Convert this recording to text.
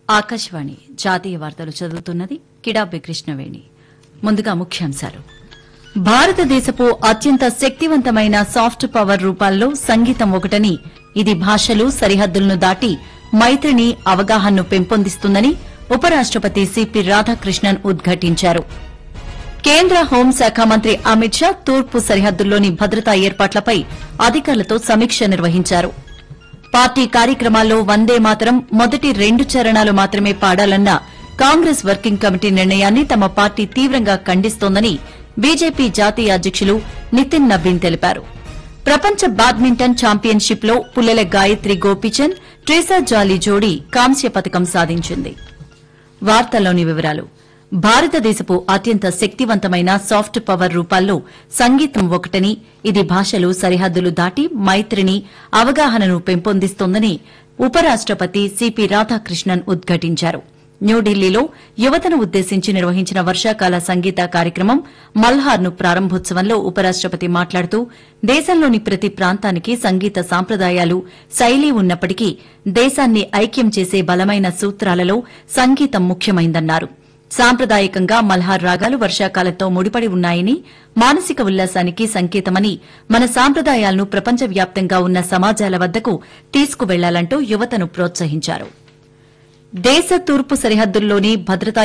ఆకాశవాణి జాతీయ వార్తలు చదువుతున్నది కిడాబి కృష్ణవేణి ముందుగా ముఖ్యాంశాలు భారతదేశపు అత్యంత శక్తివంతమైన సాఫ్ట్ పవర్ రూపాల్లో సంగీతం ఒకటని ఇది భాషలు సరిహద్దులను దాటి మైత్రిని అవగాహనను పెంపొందిస్తుందని ఉపరాష్టపతి సిపి రాధాకృష్ణన్ ఉద్ఘాటించారు కేంద్ర హోంశాఖ మంత్రి అమిత్ షా తూర్పు సరిహద్దుల్లోని భద్రతా ఏర్పాట్లపై అధికారులతో సమీక్ష నిర్వహించారు పార్టీ కార్యక్రమాల్లో వందే మాతరం మొదటి రెండు చరణాలు మాత్రమే పాడాలన్న కాంగ్రెస్ వర్కింగ్ కమిటీ నిర్ణయాన్ని తమ పార్టీ తీవ్రంగా ఖండిస్తోందని బీజేపీ జాతీయ అధ్యకులు నితిన్ నబీన్ తెలిపారు ప్రపంచ బ్యాడ్మింటన్ ఛాంపియన్షిప్ లో పుల్లెల గాయత్రి గోపీచంద్ ట్రీసా జాలీ జోడీ కాంస్య పథకం సాధించింది వార్తల్లోని వివరాలు భారతదేశపు అత్యంత శక్తివంతమైన సాఫ్ట్ పవర్ రూపాల్లో సంగీతం ఒకటని ఇది భాషలు సరిహద్దులు దాటి మైత్రిని అవగాహనను పెంపొందిస్తోందని ఉపరాష్టపతి సిపి రాధాకృష్ణన్ ఉద్ఘాటించారు న్యూఢిల్లీలో యువతను ఉద్దేశించి నిర్వహించిన వర్షాకాల సంగీత కార్యక్రమం మల్హార్ను ప్రారంభోత్సవంలో ఉపరాష్టపతి మాట్లాడుతూ దేశంలోని ప్రతి ప్రాంతానికి సంగీత సాంప్రదాయాలు శైలి ఉన్నప్పటికీ దేశాన్ని ఐక్యం చేసే బలమైన సూత్రాలలో సంగీతం ముఖ్యమైందన్నారు సాంప్రదాయకంగా మల్హార్ రాగాలు వర్షాకాలంతో ముడిపడి ఉన్నాయని మానసిక ఉల్లాసానికి సంకేతమని మన సాంప్రదాయాలను ప్రపంచవ్యాప్తంగా ఉన్న సమాజాల వద్దకు తీసుకువెళ్లాలంటూ యువతను ప్రోత్సహించారు దేశ తూర్పు సరిహద్దుల్లోని భద్రతా